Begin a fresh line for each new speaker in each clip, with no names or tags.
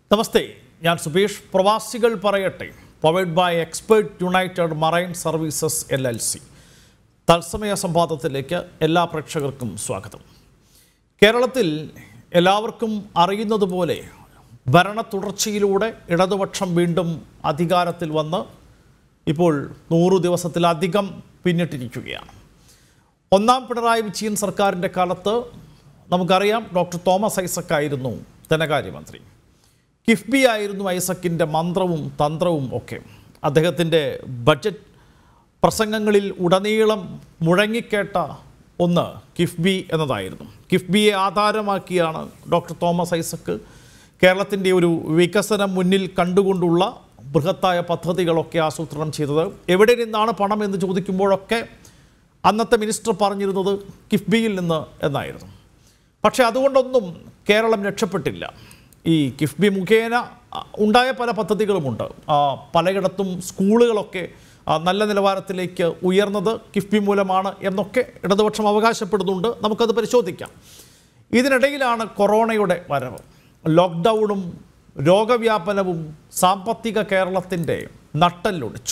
നമസ്തേ ഞാൻ സുബീഷ് പ്രവാസികൾ പറയട്ടെ powered by expert United Marine Services L L C തത്സമയ സംവാദത്തിലേക്ക് എല്ലാ പ്രേക്ഷകർക്കും സ്വാഗതം കേരളത്തിൽ എല്ലാവർക്കും അറിയുന്നത് പോലെ ഭരണ തുടർച്ചയിലൂടെ ഇടതുപക്ഷം വീണ്ടും അധികാരത്തിൽ വന്ന് ഇപ്പോൾ നൂറു ദിവസത്തിലധികം പിന്നിട്ടിരിക്കുകയാണ് ഒന്നാം പിണറായി വിജയൻ സർക്കാരിൻ്റെ കാലത്ത് നമുക്കറിയാം ഡോക്ടർ തോമസ് ഐസക് ആയിരുന്നു ധനകാര്യമന്ത്രി കിഫ്ബി ആയിരുന്നു ഐസക്കിൻ്റെ മന്ത്രവും തന്ത്രവും ഒക്കെ അദ്ദേഹത്തിൻ്റെ ബഡ്ജറ്റ് പ്രസംഗങ്ങളിൽ ഉടനീളം മുഴങ്ങിക്കേട്ട ഒന്ന് കിഫ്ബി എന്നതായിരുന്നു കിഫ്ബിയെ ആധാരമാക്കിയാണ് ഡോക്ടർ തോമസ് ഐസക്ക് കേരളത്തിൻ്റെ ഒരു വികസനം മുന്നിൽ കണ്ടുകൊണ്ടുള്ള ബൃഹത്തായ പദ്ധതികളൊക്കെ ആസൂത്രണം ചെയ്തത് എവിടെ നിന്നാണ് പണം എന്ന് ചോദിക്കുമ്പോഴൊക്കെ അന്നത്തെ മിനിസ്റ്റർ പറഞ്ഞിരുന്നത് കിഫ്ബിയിൽ നിന്ന് എന്നായിരുന്നു പക്ഷേ അതുകൊണ്ടൊന്നും കേരളം രക്ഷപ്പെട്ടില്ല ഈ കിഫ്ബി മുഖേന അ, ഉണ്ടായ പല പദ്ധതികളുമുണ്ട് ആ, പലയിടത്തും സ്കൂളുകളൊക്കെ ആ, നല്ല നിലവാരത്തിലേക്ക് ഉയർന്നത് കിഫ്ബി മൂലമാണ് എന്നൊക്കെ ഇടതുപക്ഷം അവകാശപ്പെടുന്നുണ്ട് നമുക്കത് പരിശോധിക്കാം ഇതിനിടയിലാണ് കൊറോണയുടെ വരവ് ലോക്ക്ഡൗണും രോഗവ്യാപനവും സാമ്പത്തിക കേരളത്തിൻ്റെ നട്ടല്ലൊടിച്ചു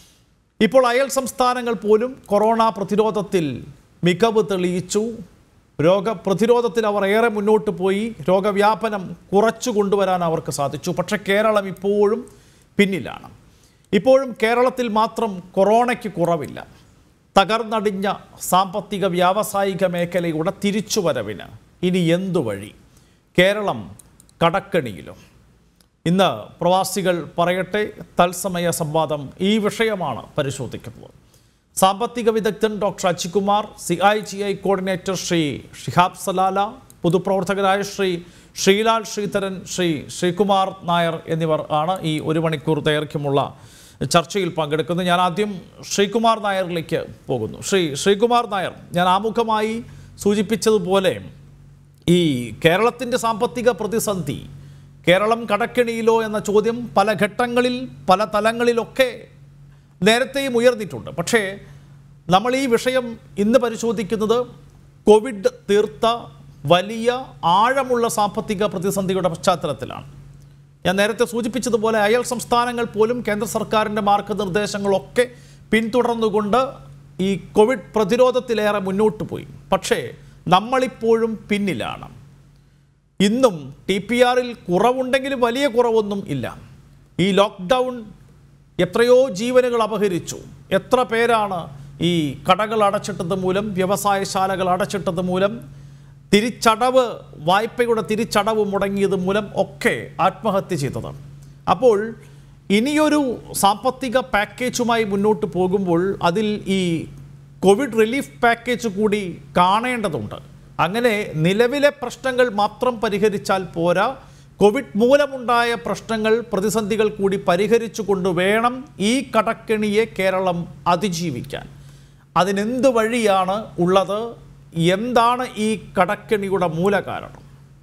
ഇപ്പോൾ അയൽ സംസ്ഥാനങ്ങൾ പോലും കൊറോണ പ്രതിരോധത്തിൽ മികവ് തെളിയിച്ചു രോഗപ്രതിരോധത്തിൽ അവർ ഏറെ മുന്നോട്ട് പോയി രോഗവ്യാപനം കുറച്ചു കൊണ്ടുവരാൻ അവർക്ക് സാധിച്ചു പക്ഷേ കേരളം ഇപ്പോഴും പിന്നിലാണ് ഇപ്പോഴും കേരളത്തിൽ മാത്രം കൊറോണയ്ക്ക് കുറവില്ല തകർന്നടിഞ്ഞ സാമ്പത്തിക വ്യാവസായിക മേഖലയുടെ തിരിച്ചുവരവിന് ഇനി എന്തു വഴി കേരളം കടക്കണിയിലും ഇന്ന് പ്രവാസികൾ പറയട്ടെ തത്സമയ സംവാദം ഈ വിഷയമാണ് പരിശോധിക്കുന്നത് സാമ്പത്തിക വിദഗ്ധൻ doctor Ajikumar C I G I coordinator Shri Shihab Salala പൊതുപ്രവർത്തകരായ ശ്രീ ശ്രീലാൽ ശ്രീധരൻ ശ്രീ ശ്രീകുമാർ നായർ എന്നിവർ ആണ് ഈ ഒരു മണിക്കൂർ ദൈർഘ്യമുള്ള ചർച്ചയിൽ പങ്കെടുക്കുന്നത് ഞാൻ ആദ്യം ശ്രീകുമാർ നായരിലേക്ക് പോകുന്നു ശ്രീ ശ്രീകുമാർ നായർ ഞാൻ ആമുഖമായി സൂചിപ്പിച്ചതുപോലെ ഈ കേരളത്തിൻ്റെ സാമ്പത്തിക പ്രതിസന്ധി കേരളം കടക്കെണിയിലോ എന്ന ചോദ്യം പല ഘട്ടങ്ങളിൽ പല തലങ്ങളിലൊക്കെ നേരത്തെയും ഉയർന്നിട്ടുണ്ട് പക്ഷേ നമ്മൾ ഈ വിഷയം ഇന്ന് പരിശോധിക്കുന്നത് കോവിഡ് തീർത്ത വലിയ ആഴമുള്ള സാമ്പത്തിക പ്രതിസന്ധിയുടെ പശ്ചാത്തലത്തിലാണ് ഞാൻ നേരത്തെ സൂചിപ്പിച്ചതുപോലെ അയൽ സംസ്ഥാനങ്ങൾ പോലും കേന്ദ്ര സർക്കാരിൻ്റെ മാർഗനിർദ്ദേശങ്ങളൊക്കെ പിന്തുടർന്നുകൊണ്ട് ഈ കോവിഡ് പ്രതിരോധത്തിലേറെ മുന്നോട്ട് പോയി പക്ഷേ നമ്മളിപ്പോഴും പിന്നിലാണ് ഇന്നും ടി പി ആറിൽ കുറവുണ്ടെങ്കിലും വലിയ കുറവൊന്നും ഇല്ല ഈ ലോക്ക്ഡൗൺ എത്രയോ ജീവനുകൾ അപഹരിച്ചു എത്ര പേരാണ് ഈ കടകൾ അടച്ചിട്ടത് മൂലം വ്യവസായശാലകൾ അടച്ചിട്ടത് മൂലം തിരിച്ചടവ് വായ്പയുടെ തിരിച്ചടവ് മുടങ്ങിയത് മൂലം ഒക്കെ ആത്മഹത്യ ചെയ്തത് അപ്പോൾ ഇനിയൊരു സാമ്പത്തിക പാക്കേജുമായി മുന്നോട്ട് പോകുമ്പോൾ അതിൽ ഈ കോവിഡ് റിലീഫ് പാക്കേജ് കൂടി കാണേണ്ടതുണ്ട് അങ്ങനെ നിലവിലെ പ്രശ്നങ്ങൾ മാത്രം പരിഹരിച്ചാൽ പോരാ കോവിഡ് മൂലമുണ്ടായ പ്രശ്നങ്ങൾ പ്രതിസന്ധികൾ കൂടി പരിഹരിച്ചുകൊണ്ട് വേണം ഈ കടക്കെണിയെ കേരളം അതിജീവിക്കാൻ അതിനെന്ത് വഴിയാണ് ഉള്ളത് എന്താണ് ഈ കടക്കെണിയുടെ മൂലകാരണം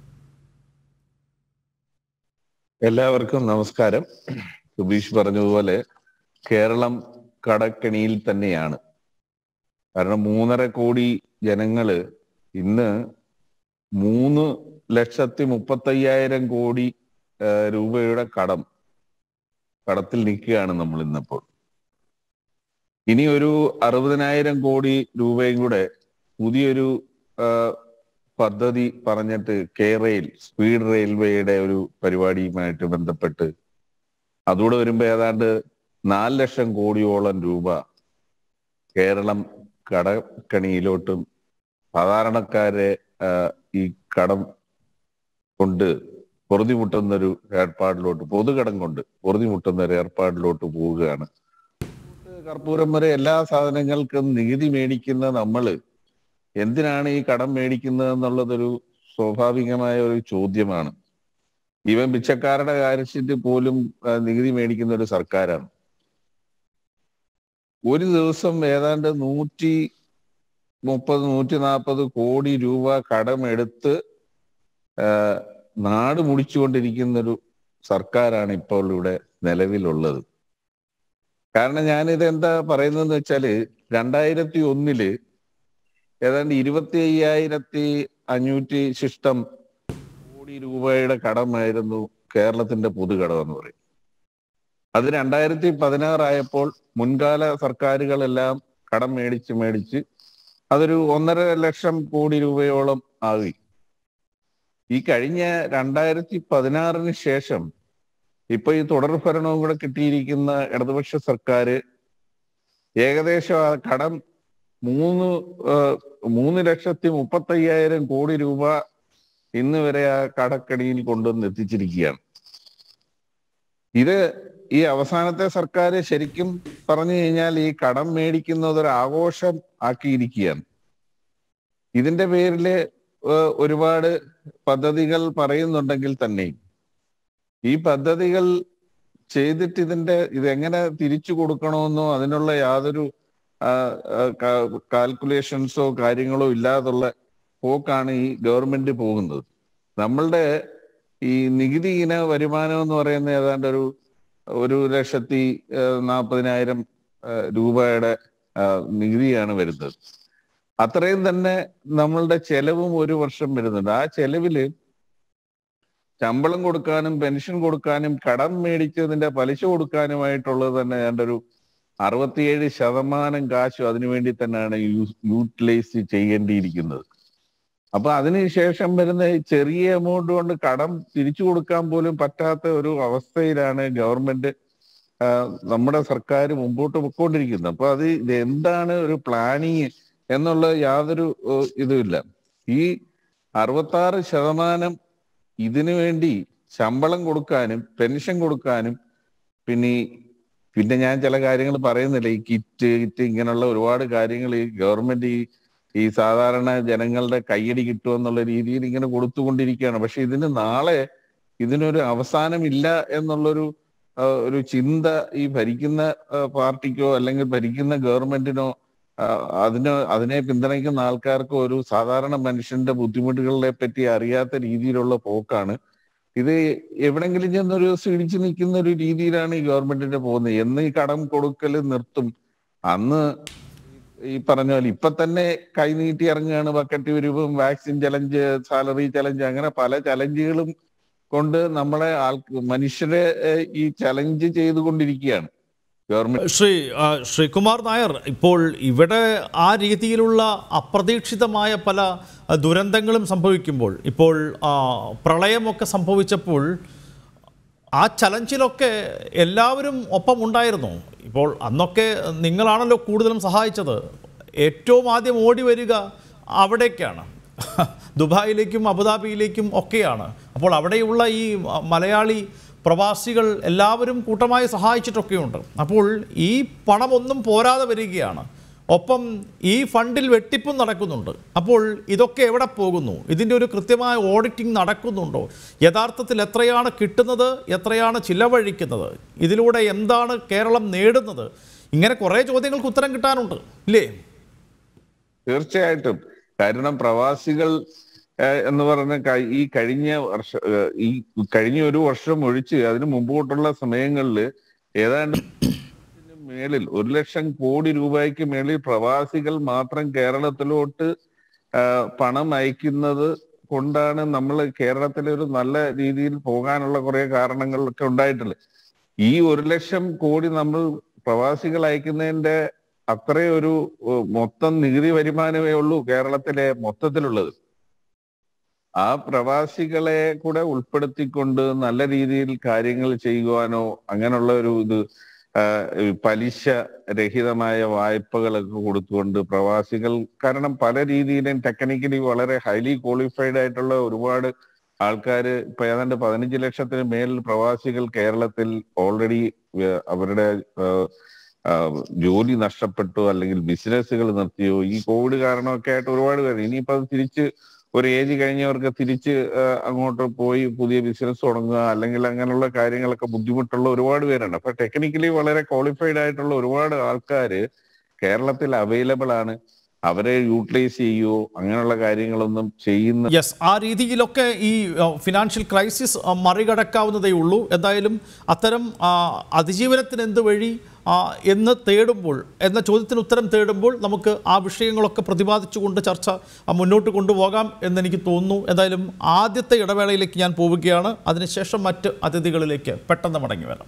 എല്ലാവർക്കും നമസ്കാരം സുബീഷ് പറഞ്ഞതുപോലെ കേരളം കടക്കെണിയിൽ തന്നെയാണ് കാരണം മൂന്നര കോടി ജനങ്ങള് ഇന്ന് മൂന്ന് ലക്ഷത്തി മുപ്പത്തയ്യായിരം കോടി ആ, രൂപയുടെ കടം കടത്തിൽ നിൽക്കുകയാണ് നമ്മൾ ഇന്നിപ്പോൾ ഇനി ഒരു അറുപതിനായിരം കോടി രൂപയും കൂടെ പുതിയൊരു ആ, പദ്ധതി പറഞ്ഞിട്ട് കെ റെയിൽ സ്പീഡ് റെയിൽവേയുടെ ഒരു പരിപാടിയുമായിട്ട് ബന്ധപ്പെട്ട് അതുകൂടെ വരുമ്പോ ഏതാണ്ട് നാല് ലക്ഷം കോടിയോളം രൂപ കേരളം കടക്കണിയിലോട്ടും സാധാരണക്കാരെ ആ, ഈ കടം കൊണ്ട് പൊറുതിമുട്ടുന്ന ഒരു ഏർപ്പാടിലോട്ട് പൊതുകടം കൊണ്ട് പൊറുതിമുട്ടുന്ന ഒരു ഏർപ്പാടിലോട്ട് പോവുകയാണ് കർപ്പൂരം വരെ എല്ലാ സാധനങ്ങൾക്കും നികുതി മേടിക്കുന്ന നമ്മള് എന്തിനാണ് ഈ കടം മേടിക്കുന്നത് എന്നുള്ളതൊരു സ്വാഭാവികമായ ഒരു ചോദ്യമാണ് ഈവൻ പിച്ചക്കാരുടെ കാര്യത്തിൽ പോലും ആ, നികുതി മേടിക്കുന്ന ഒരു സർക്കാരാണ് ഒരു ദിവസം ഏതാണ്ട് നൂറ്റി മുപ്പത് നൂറ്റി നാൽപ്പത് കോടി രൂപ കടമെടുത്ത് ആ, നാട് മുടിച്ചുകൊണ്ടിരിക്കുന്ന ഒരു സർക്കാരാണ് ഇപ്പോൾ ഇവിടെ നിലവിലുള്ളത് കാരണം ഞാനിത് എന്താ പറയുന്നതെന്ന് വെച്ചാല് രണ്ടായിരത്തി ഒന്നില് ഏതാണ്ട് ഇരുപത്തി അയ്യായിരത്തി അഞ്ഞൂറ്റി ശിഷ്ടം കോടി രൂപയുടെ കടമായിരുന്നു കേരളത്തിന്റെ പൊതുകടം എന്ന് പറയും അത് രണ്ടായിരത്തി പതിനാറായപ്പോൾ മുൻകാല സർക്കാരുകളെല്ലാം കടം മേടിച്ച് മേടിച്ച് അതൊരു ഒന്നര ലക്ഷം കോടി രൂപയോളം ആയി ഈ കഴിഞ്ഞ രണ്ടായിരത്തി പതിനാറിന് ശേഷം ഇപ്പൊ ഈ തുടർ ഭരണവും കൂടെ കിട്ടിയിരിക്കുന്ന ഇടതുപക്ഷ സർക്കാർ ഏകദേശം ആ കടം മൂന്ന് ഏഹ്, മൂന്ന് ലക്ഷത്തി മുപ്പത്തയ്യായിരം കോടി രൂപ ഇന്ന് വരെ ആ കടക്കടിയിൽ കൊണ്ടുവന്ന് എത്തിച്ചിരിക്കുകയാണ് ഇത് ഈ അവസാനത്തെ സർക്കാർ ശരിക്കും പറഞ്ഞു കഴിഞ്ഞാൽ ഈ കടം മേടിക്കുന്നത് ഒരു ആഘോഷം ആക്കിയിരിക്കുകയാണ് ഇതിന്റെ പേരില് ഏഹ്, ഒരുപാട് പദ്ധതികൾ പറയുന്നുണ്ടെങ്കിൽ തന്നെയും ഈ പദ്ധതികൾ ചെയ്തിട്ട് ഇതിന്റെ ഇതെങ്ങനെ തിരിച്ചു കൊടുക്കണമെന്നോ അതിനുള്ള യാതൊരു കാൽക്കുലേഷൻസോ കാര്യങ്ങളോ ഇല്ലാതുള്ള പോക്കാണ് ഈ ഗവൺമെന്റ് പോകുന്നത് നമ്മളുടെ ഈ നികുതി ഇന വരുമാനം എന്ന് പറയുന്ന ഏതാണ്ട് ഒരു ഒരു ലക്ഷത്തി ഏഹ്, നാൽപ്പതിനായിരം ഏഹ്, രൂപയുടെ ആഹ്, നികുതിയാണ് വരുന്നത് അത്രയും തന്നെ നമ്മളുടെ ചെലവും ഒരു വർഷം വരുന്നുണ്ട് ആ ചെലവില് ശമ്പളം കൊടുക്കാനും പെൻഷൻ കൊടുക്കാനും കടം മേടിച്ചതിന്റെ പലിശ കൊടുക്കാനുമായിട്ടുള്ളത് തന്നെ ഏതാണ്ട് ഒരു അറുപത്തിയേഴ് ശതമാനം കാശും അതിനുവേണ്ടി തന്നെയാണ് യൂട്ടിലൈസ് ചെയ്യേണ്ടിയിരിക്കുന്നത് അപ്പൊ അതിനുശേഷം വരുന്ന ഈ ചെറിയ എമൗണ്ട് കൊണ്ട് കടം തിരിച്ചു കൊടുക്കാൻ പോലും പറ്റാത്ത ഒരു അവസ്ഥയിലാണ് ഗവൺമെന്റ് ആ, നമ്മുടെ സർക്കാർ മുമ്പോട്ട് പൊയ്ക്കൊണ്ടിരിക്കുന്നത് അപ്പൊ അത് ഇത് എന്താണ് ഒരു പ്ലാനിങ് എന്നുള്ള യാതൊരു ഏഹ്, ഇതുമില്ല ഈ അറുപത്താറ് ശതമാനം ഇതിനു വേണ്ടി ശമ്പളം കൊടുക്കാനും പെൻഷൻ കൊടുക്കാനും പിന്നെ ഈ പിന്നെ ഞാൻ ചില കാര്യങ്ങൾ പറയുന്നില്ല ഈ കിറ്റ് കിറ്റ് ഇങ്ങനെയുള്ള ഒരുപാട് കാര്യങ്ങൾ ഈ ഗവൺമെന്റ് ഈ ഈ സാധാരണ ജനങ്ങളുടെ കയ്യടി കിട്ടുമെന്നുള്ള രീതിയിൽ ഇങ്ങനെ കൊടുത്തുകൊണ്ടിരിക്കുകയാണ് പക്ഷെ ഇതിന് നാളെ ഇതിനൊരു അവസാനമില്ല എന്നുള്ളൊരു ആ, ഒരു ചിന്ത ഈ ഭരിക്കുന്ന ആ, പാർട്ടിക്കോ അല്ലെങ്കിൽ ഭരിക്കുന്ന ഗവൺമെന്റിനോ ആ, അതിന് അതിനെ പിന്തുണയ്ക്കുന്ന ആൾക്കാർക്കോ ഒരു സാധാരണ മനുഷ്യന്റെ ബുദ്ധിമുട്ടുകളെ പറ്റി അറിയാത്ത രീതിയിലുള്ള പോക്കാണ് ഇത് എവിടെങ്കിലും ചെന്നൊരു ദിവസം ഇടിച്ചു നിൽക്കുന്ന ഒരു രീതിയിലാണ് ഈ ഗവൺമെന്റിന്റെ പോകുന്നത് എന്ന് ഈ കടം കൊടുക്കൽ നിർത്തും അന്ന് ഈ പറഞ്ഞ പോലെ ഇപ്പൊ തന്നെ കൈനീട്ടി ഇറങ്ങുകയാണ് ബക്കറ്റ് രൂപം വാക്സിൻ ചലഞ്ച് സാലറി ചലഞ്ച് അങ്ങനെ പല ചലഞ്ചുകളും കൊണ്ട് നമ്മളെ ആൾ മനുഷ്യരെ ഏഹ്, ഈ ചലഞ്ച് ചെയ്തുകൊണ്ടിരിക്കുകയാണ് ഗവൺമെന്റ്
ശ്രീ ആ, ശ്രീകുമാർ നായർ ഇപ്പോൾ ഇവിടെ ആ രീതിയിലുള്ള അപ്രതീക്ഷിതമായ പല ആ, ദുരന്തങ്ങളും സംഭവിക്കുമ്പോൾ ഇപ്പോൾ ആ, പ്രളയമൊക്കെ സംഭവിച്ചപ്പോൾ ആ ചലഞ്ചിലൊക്കെ എല്ലാവരും ഒപ്പം ഉണ്ടായിരുന്നു ഇപ്പോൾ അന്നൊക്കെ നിങ്ങളാണല്ലോ കൂടുതലും സഹായിച്ചത് ഏറ്റവും ആദ്യം ഓടി വരിക അവിടേക്കാണ് ദുബായിലേക്കും അബുദാബിയിലേക്കും ഒക്കെയാണ് അപ്പോൾ അവിടെയുള്ള ഈ മലയാളി പ്രവാസികൾ എല്ലാവരും കൂട്ടമായി സഹായിച്ചിട്ടൊക്കെയുണ്ട് അപ്പോൾ ഈ പണമൊന്നും പോരാതെ വരികയാണ് ഒപ്പം ഈ ഫണ്ടിൽ വെട്ടിപ്പും നടക്കുന്നുണ്ട് അപ്പോൾ ഇതൊക്കെ എവിടെ പോകുന്നു ഇതിൻ്റെ ഒരു കൃത്യമായ ഓഡിറ്റിംഗ് നടക്കുന്നുണ്ടോ യഥാർത്ഥത്തിൽ എത്രയാണ് കിട്ടുന്നത് എത്രയാണ് ചിലവഴിക്കുന്നത് ഇതിലൂടെ എന്താണ് കേരളം നേടുന്നത് ഇങ്ങനെ കുറേ ചോദ്യങ്ങൾക്ക് ഉത്തരം കിട്ടാനുണ്ട് ഇല്ലേ
തീർച്ചയായിട്ടും കാരണം പ്രവാസികൾ ഏഹ്, എന്ന് പറഞ്ഞ ക- ഈ കഴിഞ്ഞ വർഷ ഏഹ്, ഈ കഴിഞ്ഞ ഒരു വർഷം ഒഴിച്ച് അതിന് മുമ്പോട്ടുള്ള സമയങ്ങളിൽ ഏതാണ്ട് ഇതിന് മേളിൽ ഒരു ലക്ഷം കോടി രൂപയ്ക്ക് മേളിൽ പ്രവാസികൾ മാത്രം കേരളത്തിലോട്ട് ആഹ്, പണം അയക്കുന്നത് കൊണ്ടാണ് നമ്മൾ കേരളത്തിലെ ഒരു നല്ല രീതിയിൽ പോകാനുള്ള കുറെ കാരണങ്ങളൊക്കെ ഉണ്ടായിട്ടുള്ളത് ഈ ഒരു ലക്ഷം കോടി നമ്മൾ പ്രവാസികൾ അയക്കുന്നതിന്റെ അത്രേ ഒരു ഏഹ്, മൊത്തം നികുതി വരുമാനമേ ഉള്ളൂ കേരളത്തിലെ മൊത്തത്തിലുള്ളത് ആ പ്രവാസികളെ കൂടെ ഉൾപ്പെടുത്തിക്കൊണ്ട് നല്ല രീതിയിൽ കാര്യങ്ങൾ ചെയ്യുവാനോ അങ്ങനെയുള്ള ഒരു ഇത് ആഹ്, ഈ പലിശ രഹിതമായ വായ്പകളൊക്കെ കൊടുത്തുകൊണ്ട് പ്രവാസികൾ കാരണം പല രീതിയിലും ടെക്നിക്കലി വളരെ ഹൈലി ക്വാളിഫൈഡ് ആയിട്ടുള്ള ഒരുപാട് ആൾക്കാർ ഇപ്പൊ ഏതാണ്ട് പതിനഞ്ച് ലക്ഷത്തിന് മേൽ പ്രവാസികൾ കേരളത്തിൽ ഓൾറെഡി അവരുടെ ആഹ്, ആഹ്, ജോലി നഷ്ടപ്പെട്ടു അല്ലെങ്കിൽ ബിസിനസ്സുകൾ നിർത്തിയോ ഈ കോവിഡ് കാരണമൊക്കെ ആയിട്ട് ഒരുപാട് പേര് ഇനിയിപ്പോ അത് തിരിച്ച് ഒരു ഏജ് കഴിഞ്ഞവർക്ക് തിരിച്ച് ആഹ്, അങ്ങോട്ട് പോയി പുതിയ ബിസിനസ് തുടങ്ങുക അല്ലെങ്കിൽ അങ്ങനെയുള്ള കാര്യങ്ങളൊക്കെ ബുദ്ധിമുട്ടുള്ള ഒരുപാട് പേരുണ്ട് അപ്പൊ ടെക്നിക്കലി വളരെ ക്വാളിഫൈഡ് ആയിട്ടുള്ള ഒരുപാട് ആൾക്കാര് കേരളത്തിൽ അവൈലബിൾ ആണ് അവരെ യൂട്ടിലൈസ് ചെയ്യുവോ അങ്ങനെയുള്ള കാര്യങ്ങളൊന്നും ചെയ്യുന്ന
യെസ് ആ രീതിയിലൊക്കെ ഈ ഫിനാൻഷ്യൽ ക്രൈസിസ് ആ, മറികടക്കാവുന്നതേ ഉള്ളൂ എന്തായാലും അത്തരം ആ, അതിജീവനത്തിന് എന്ത് വഴി ആ, എന്ന് തേടുമ്പോൾ എന്ന ചോദ്യത്തിന് ഉത്തരം തേടുമ്പോൾ നമുക്ക് ആ വിഷയങ്ങളൊക്കെ പ്രതിപാദിച്ചുകൊണ്ട് ചർച്ച ആ, മുന്നോട്ട് കൊണ്ടുപോകാം എന്നെനിക്ക് തോന്നുന്നു എന്തായാലും ആദ്യത്തെ ഇടവേളയിലേക്ക് ഞാൻ പോവുകയാണ് അതിനുശേഷം മറ്റ് അതിഥികളിലേക്ക് പെട്ടെന്ന് മടങ്ങി വരാം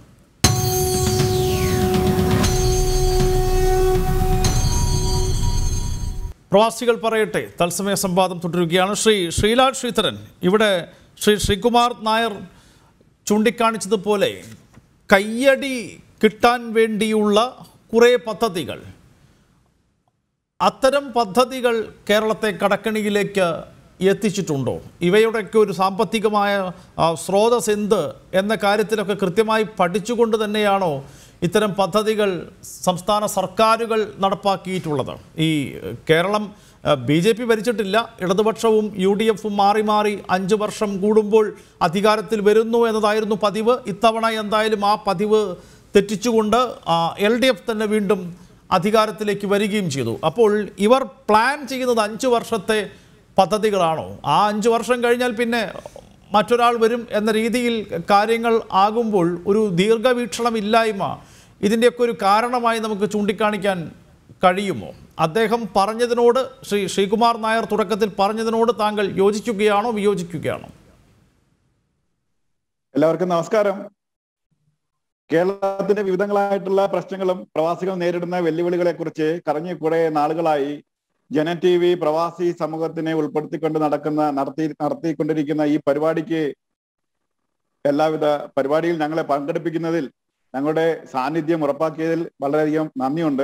പ്രവാസികൾ പറയട്ടെ തത്സമയ സംവാദം തുടരുകയാണ് ശ്രീ ശ്രീലാൽ ശ്രീധരൻ ഇവിടെ ശ്രീ ശ്രീകുമാർ നായർ ചൂണ്ടിക്കാണിച്ചതുപോലെ കയ്യടി കിട്ടാൻ വേണ്ടിയുള്ള കുറേ പദ്ധതികൾ അത്തരം പദ്ധതികൾ കേരളത്തെ കടക്കണിയിലേക്ക് എത്തിച്ചിട്ടുണ്ടോ ഇവയുടെയൊക്കെ ഒരു സാമ്പത്തികമായ ആ, സ്രോതസ് എന്ത് എന്ന കാര്യത്തിലൊക്കെ കൃത്യമായി പഠിച്ചുകൊണ്ട് തന്നെയാണോ ഇത്തരം പദ്ധതികൾ സംസ്ഥാന സർക്കാരുകൾ നടപ്പാക്കിയിട്ടുള്ളത് ഈ കേരളം ബി ജെ പി ഭരിച്ചിട്ടില്ല ഇടതുപക്ഷവും യു ഡി എഫും മാറി മാറി അഞ്ച് വർഷം കൂടുമ്പോൾ അധികാരത്തിൽ വരുന്നു എന്നതായിരുന്നു പതിവ് ഇത്തവണ എന്തായാലും ആ പതിവ് തെറ്റിച്ചുകൊണ്ട് എൽ ഡി എഫ് തന്നെ വീണ്ടും അധികാരത്തിലേക്ക് വരികയും ചെയ്തു അപ്പോൾ ഇവർ പ്ലാൻ ചെയ്യുന്നത് അഞ്ച് വർഷത്തെ പദ്ധതികളാണോ ആ അഞ്ച് വർഷം കഴിഞ്ഞാൽ പിന്നെ മറ്റൊരാൾ വരും എന്ന രീതിയിൽ കാര്യങ്ങൾ ആകുമ്പോൾ ഒരു ദീർഘവീക്ഷണമില്ലായ്മ ഇതിൻ്റെയൊക്കെ ഒരു കാരണമായി നമുക്ക് ചൂണ്ടിക്കാണിക്കാൻ കഴിയുമോ അദ്ദേഹം പറഞ്ഞതിനോട് ശ്രീ ശ്രീകുമാർ നായർ തുടക്കത്തിൽ പറഞ്ഞതിനോട് താങ്കൾ യോജിക്കുകയാണോ വിയോജിക്കുകയാണോ
എല്ലാവർക്കും നമസ്കാരം കേരളത്തിന്റെ വിവിധങ്ങളായിട്ടുള്ള പ്രശ്നങ്ങളും പ്രവാസികൾ നേരിടുന്ന വെല്ലുവിളികളെ കുറിച്ച് കഴിഞ്ഞ കുറെ നാളുകളായി ജന ടി വി പ്രവാസി സമൂഹത്തിനെ ഉൾപ്പെടുത്തിക്കൊണ്ട് നടക്കുന്ന നടത്തി നടത്തിക്കൊണ്ടിരിക്കുന്ന ഈ പരിപാടിക്ക് എല്ലാവിധ പരിപാടിയിൽ ഞങ്ങളെ പങ്കെടുപ്പിക്കുന്നതിൽ ഞങ്ങളുടെ സാന്നിധ്യം ഉറപ്പാക്കിയതിൽ വളരെയധികം നന്ദിയുണ്ട്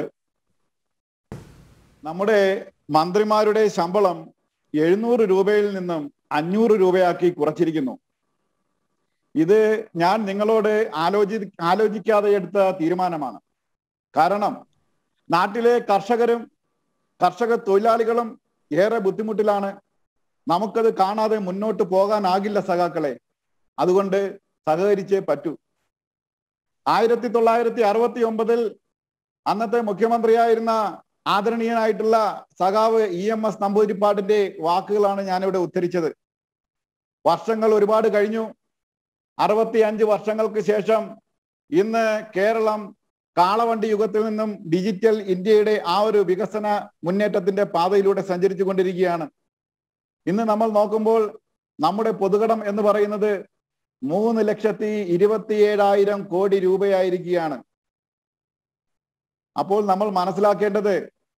നമ്മുടെ മന്ത്രിമാരുടെ ശമ്പളം എഴുന്നൂറ് രൂപയിൽ നിന്നും അഞ്ഞൂറ് രൂപയാക്കി കുറച്ചിരിക്കുന്നു ഇത് ഞാൻ നിങ്ങളോട് ആലോചി ആലോചിക്കാതെ എടുത്ത തീരുമാനമാണ് കാരണം നാട്ടിലെ കർഷകരും കർഷക തൊഴിലാളികളും ഏറെ ബുദ്ധിമുട്ടിലാണ് നമുക്കത് കാണാതെ മുന്നോട്ട് പോകാനാകില്ല സഖാക്കളെ അതുകൊണ്ട് സഹകരിച്ചേ പറ്റൂ ആയിരത്തി തൊള്ളായിരത്തി അറുപത്തി ഒമ്പതിൽ അന്നത്തെ മുഖ്യമന്ത്രിയായിരുന്ന ആദരണീയനായിട്ടുള്ള സഖാവ് ഇ എം എസ് നമ്പൂതിരിപ്പാടിന്റെ വാക്കുകളാണ് ഞാനിവിടെ ഉദ്ധരിച്ചത് വർഷങ്ങൾ ഒരുപാട് കഴിഞ്ഞു അറുപത്തി അഞ്ച് വർഷങ്ങൾക്ക് ശേഷം ഇന്ന് കേരളം കാളവണ്ടി യുഗത്തിൽ നിന്നും ഡിജിറ്റൽ ഇന്ത്യയുടെ ആ ഒരു വികസന മുന്നേറ്റത്തിന്റെ പാതയിലൂടെ സഞ്ചരിച്ചു കൊണ്ടിരിക്കുകയാണ് ഇന്ന് നമ്മൾ നോക്കുമ്പോൾ നമ്മുടെ പൊതുകടം എന്ന് പറയുന്നത് മൂന്ന് ലക്ഷത്തി ഇരുപത്തിയേഴായിരം കോടി രൂപയായിരിക്കുകയാണ് അപ്പോൾ നമ്മൾ മനസ്സിലാക്കേണ്ടത്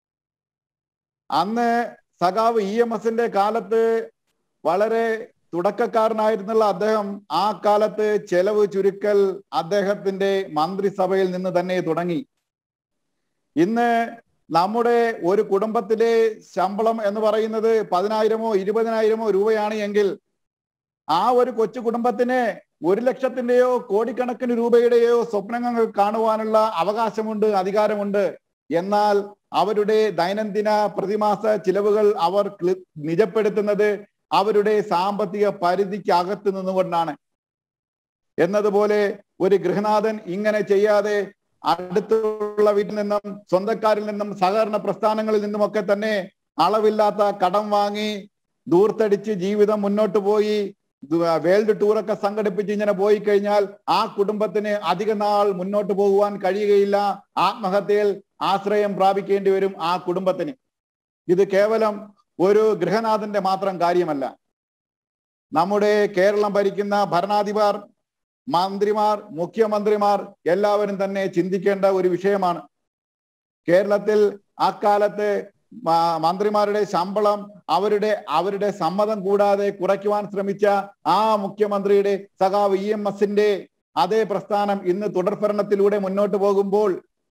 അന്ന് സഖാവ് ഇ എം എസിന്റെ കാലത്ത് വളരെ തുടക്കക്കാരനായിരുന്നുള്ള അദ്ദേഹം ആ കാലത്ത് ചെലവ് ചുരുക്കൽ അദ്ദേഹത്തിന്റെ മന്ത്രിസഭയിൽ നിന്ന് തന്നെ തുടങ്ങി ഇന്ന് നമ്മുടെ ഒരു കുടുംബത്തിലെ ശമ്പളം എന്ന് പറയുന്നത് പതിനായിരമോ ഇരുപതിനായിരമോ രൂപയാണ് എങ്കിൽ ആ ഒരു കൊച്ചു കുടുംബത്തിന് ഒരു ലക്ഷത്തിന്റെയോ കോടിക്കണക്കിന് രൂപയുടെയോ സ്വപ്നങ്ങൾ കാണുവാനുള്ള അവകാശമുണ്ട് അധികാരമുണ്ട് എന്നാൽ അവരുടെ ദൈനംദിന പ്രതിമാസ ചിലവുകൾ അവർ ക്ലി- നിജപ്പെടുത്തുന്നത് അവരുടെ സാമ്പത്തിക പരിധിക്ക് അകത്ത് നിന്നുകൊണ്ടാണ് എന്നതുപോലെ ഒരു ഗൃഹനാഥൻ ഇങ്ങനെ ചെയ്യാതെ അടുത്തുള്ള വീട്ടിൽ നിന്നും സ്വന്തക്കാരിൽ നിന്നും സഹകരണ പ്രസ്ഥാനങ്ങളിൽ നിന്നുമൊക്കെ തന്നെ അളവില്ലാത്ത കടം വാങ്ങി ദൂർത്തടിച്ച് ജീവിതം മുന്നോട്ട് പോയി ദു- വേൾഡ് ടൂറൊക്കെ സംഘടിപ്പിച്ച് ഇങ്ങനെ പോയി കഴിഞ്ഞാൽ ആ കുടുംബത്തിന് അധിക നാൾ മുന്നോട്ട് പോകുവാൻ കഴിയുകയില്ല ആത്മഹത്യയിൽ ആശ്രയം പ്രാപിക്കേണ്ടി വരും ആ കുടുംബത്തിന് ഇത് കേവലം ഒരു ഗൃഹനാഥന്റെ മാത്രം കാര്യമല്ല നമ്മുടെ കേരളം ഭരിക്കുന്ന ഭരണാധിപർ മന്ത്രിമാർ മുഖ്യമന്ത്രിമാർ എല്ലാവരും തന്നെ ചിന്തിക്കേണ്ട ഒരു വിഷയമാണ് കേരളത്തിൽ അക്കാലത്ത് മ- മന്ത്രിമാരുടെ ശമ്പളം അവരുടെ അവരുടെ സമ്മതം കൂടാതെ കുറയ്ക്കുവാൻ ശ്രമിച്ച ആ മുഖ്യമന്ത്രിയുടെ സഖാവ് ഇ എം എസിന്റെ അതേ പ്രസ്ഥാനം ഇന്ന് തുടർഭരണത്തിലൂടെ മുന്നോട്ട് പോകുമ്പോൾ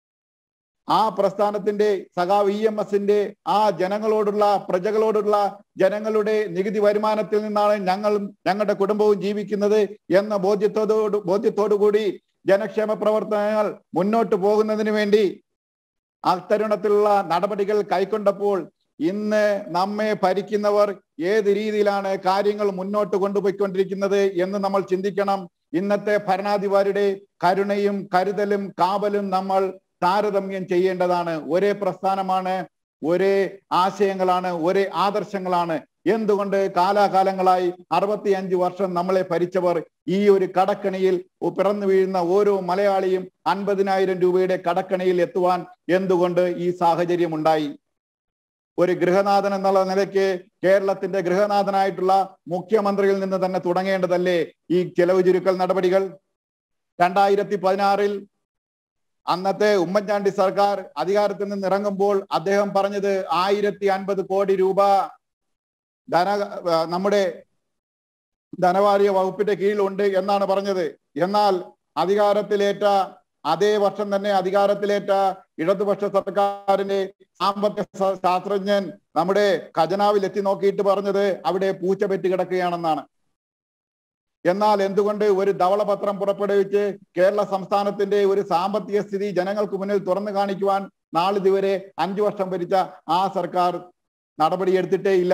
ആ പ്രസ്ഥാനത്തിന്റെ സഖാവ് ഇ എം എസിന്റെ ആ ജനങ്ങളോടുള്ള പ്രജകളോടുള്ള ജനങ്ങളുടെ നികുതി വരുമാനത്തിൽ നിന്നാണ് ഞങ്ങൾ ഞങ്ങളുടെ കുടുംബവും ജീവിക്കുന്നത് എന്ന ബോധ്യത്തോടു ബോധ്യത്തോടു കൂടി ജനക്ഷേമ പ്രവർത്തനങ്ങൾ മുന്നോട്ട് പോകുന്നതിന് വേണ്ടി അത്തരുണത്തിലുള്ള നടപടികൾ കൈക്കൊണ്ടപ്പോൾ ഇന്ന് നമ്മെ ഭരിക്കുന്നവർ ഏത് രീതിയിലാണ് കാര്യങ്ങൾ മുന്നോട്ട് കൊണ്ടുപോയിക്കൊണ്ടിരിക്കുന്നത് എന്ന് നമ്മൾ ചിന്തിക്കണം ഇന്നത്തെ ഭരണാധികാരിയുടെ കരുണയും കരുതലും കാവലും നമ്മൾ താരതമ്യം ചെയ്യേണ്ടതാണ് ഒരേ പ്രസ്ഥാനമാണ് ഒരേ ആശയങ്ങളാണ് ഒരേ ആദർശങ്ങളാണ് എന്തുകൊണ്ട് കാലാകാലങ്ങളായി അറുപത്തിയഞ്ച് വർഷം നമ്മളെ ഭരിച്ചവർ ഈ ഒരു കടക്കണിയിൽ പിറന്നു വീഴുന്ന ഓരോ മലയാളിയും അൻപതിനായിരം രൂപയുടെ കടക്കണിയിൽ എത്തുവാൻ എന്തുകൊണ്ട് ഈ സാഹചര്യം ഉണ്ടായി ഒരു ഗൃഹനാഥൻ എന്നുള്ള നിലയ്ക്ക് കേരളത്തിന്റെ ഗൃഹനാഥനായിട്ടുള്ള മുഖ്യമന്ത്രിയിൽ നിന്ന് തന്നെ തുടങ്ങേണ്ടതല്ലേ ഈ ചെലവ് ചുരുക്കൽ നടപടികൾ രണ്ടായിരത്തി പതിനാറിൽ അന്നത്തെ ഉമ്മൻചാണ്ടി സർക്കാർ അധികാരത്തിൽ നിന്ന് ഇറങ്ങുമ്പോൾ അദ്ദേഹം പറഞ്ഞത് ആയിരത്തി അൻപത് കോടി രൂപ ധന ആ, നമ്മുടെ ധനവാര്യ വകുപ്പിന്റെ കീഴിലുണ്ട് എന്നാണ് പറഞ്ഞത് എന്നാൽ അധികാരത്തിലേറ്റ അതേ വർഷം തന്നെ അധികാരത്തിലേറ്റ ഇടതുപക്ഷ സർക്കാരിന്റെ സാമ്പത്തിക ശാ- ശാസ്ത്രജ്ഞൻ നമ്മുടെ ഖജനാവിൽ എത്തി നോക്കിയിട്ട് പറഞ്ഞത് അവിടെ പൂച്ച പെറ്റ് കിടക്കുകയാണെന്നാണ് എന്നാൽ എന്തുകൊണ്ട് ഒരു ധവളപത്രം പുറപ്പെടുവിച്ച് കേരള സംസ്ഥാനത്തിന്റെ ഒരു സാമ്പത്തിക സ്ഥിതി ജനങ്ങൾക്ക് മുന്നിൽ തുറന്നു കാണിക്കുവാൻ നാളിതുവരെ അഞ്ചു വർഷം ഭരിച്ച ആ സർക്കാർ നടപടിയെടുത്തിട്ടേ ഇല്ല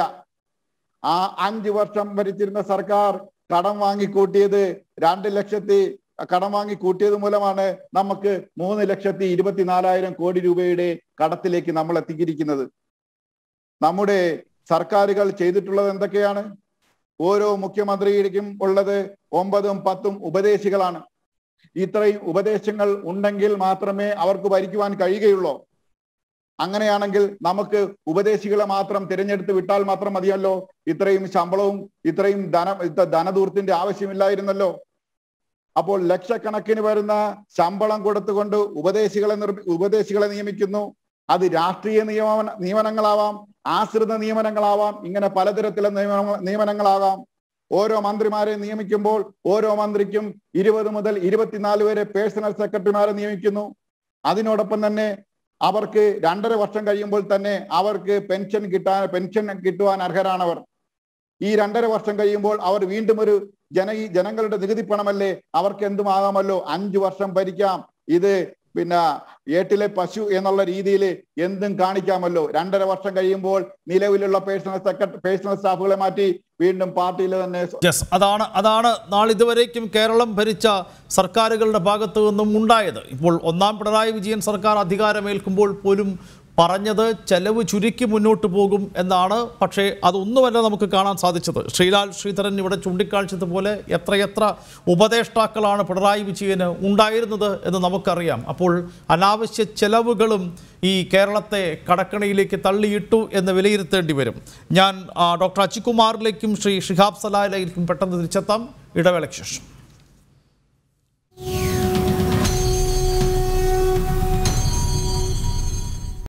ആ അഞ്ചു വർഷം ഭരിച്ചിരുന്ന സർക്കാർ കടം വാങ്ങിക്കൂട്ടിയത് രണ്ട് ലക്ഷത്തി കടം വാങ്ങിക്കൂട്ടിയത് മൂലമാണ് നമുക്ക് മൂന്ന് ലക്ഷത്തി ഇരുപത്തിനാലായിരം കോടി രൂപയുടെ കടത്തിലേക്ക് നമ്മൾ എത്തിയിരിക്കുന്നത് നമ്മുടെ സർക്കാരുകൾ ചെയ്തിട്ടുള്ളത് എന്തൊക്കെയാണ് ഓരോ മുഖ്യമന്ത്രിക്കും ഉള്ളത് ഒമ്പതും പത്തും ഉപദേശികളാണ് ഇത്രയും ഉപദേശങ്ങൾ ഉണ്ടെങ്കിൽ മാത്രമേ അവർക്ക് ഭരിക്കുവാൻ കഴിയുകയുള്ളൂ അങ്ങനെയാണെങ്കിൽ നമുക്ക് ഉപദേശികളെ മാത്രം തിരഞ്ഞെടുത്ത് വിട്ടാൽ മാത്രം മതിയല്ലോ ഇത്രയും ശമ്പളവും ഇത്രയും ധന ഇത്ര ധനദൂർത്തിന്റെ ആവശ്യമില്ലായിരുന്നല്ലോ അപ്പോൾ ലക്ഷക്കണക്കിന് വരുന്ന ശമ്പളം കൊടുത്തുകൊണ്ട് ഉപദേശികളെ നിർമ്മി ഉപദേശികളെ നിയമിക്കുന്നു അത് രാഷ്ട്രീയ നിയമന നിയമനങ്ങളാവാം ആശ്രിത നിയമനങ്ങളാവാം ഇങ്ങനെ പലതരത്തിലുള്ള നിയമന നിയമനങ്ങളാകാം ഓരോ മന്ത്രിമാരെ നിയമിക്കുമ്പോൾ ഓരോ മന്ത്രിക്കും ഇരുപത് മുതൽ ഇരുപത്തിനാല് വരെ പേഴ്സണൽ സെക്രട്ടറിമാരെ നിയമിക്കുന്നു അതിനോടൊപ്പം തന്നെ അവർക്ക് രണ്ടര വർഷം കഴിയുമ്പോൾ തന്നെ അവർക്ക് പെൻഷൻ കിട്ടാൻ പെൻഷൻ കിട്ടുവാൻ അർഹരാണവർ ഈ രണ്ടര വർഷം കഴിയുമ്പോൾ അവർ വീണ്ടും ഒരു ജന ഈ ജനങ്ങളുടെ നികുതി പണമല്ലേ അവർക്ക് എന്തുമാകാമല്ലോ അഞ്ചു വർഷം ഭരിക്കാം ഇത് പിന്നെ ഏട്ടിലെ പശു എന്നുള്ള രീതിയിൽ എന്തും കാണിക്കാമല്ലോ രണ്ടര വർഷം കഴിയുമ്പോൾ നിലവിലുള്ള പേഴ്സണൽ സെക്രട്ടറി പേഴ്സണൽ സ്റ്റാഫുകളെ മാറ്റി വീണ്ടും പാർട്ടിയിൽ തന്നെ
യെസ് അതാണ് അതാണ് നാളിതുവരേക്കും കേരളം ഭരിച്ച സർക്കാരുകളുടെ ഭാഗത്തു നിന്നും ഉണ്ടായത് ഇപ്പോൾ ഒന്നാം പിണറായി വിജയൻ സർക്കാർ അധികാരമേൽക്കുമ്പോൾ പോലും പറഞ്ഞത് ചെലവ് ചുരുക്കി മുന്നോട്ട് പോകും എന്നാണ് പക്ഷേ അതൊന്നുമല്ല നമുക്ക് കാണാൻ സാധിച്ചത് ശ്രീലാൽ ശ്രീധരൻ ഇവിടെ ചൂണ്ടിക്കാണിച്ചതുപോലെ എത്രയെത്ര ഉപദേഷ്ടാക്കളാണ് പിണറായി വിജയന് ഉണ്ടായിരുന്നത് എന്ന് നമുക്കറിയാം അപ്പോൾ അനാവശ്യ ചെലവുകളും ഈ കേരളത്തെ കടക്കണിയിലേക്ക് തള്ളിയിട്ടു എന്ന് വിലയിരുത്തേണ്ടി വരും ഞാൻ ആ, ഡോക്ടർ അച്ചികുമാറിലേക്കും ശ്രീ ഷിഹാബ് സലാഹിലേക്കും പെട്ടെന്ന് തിരിച്ചെത്താം ഇടവേളയ്ക്ക് ശേഷം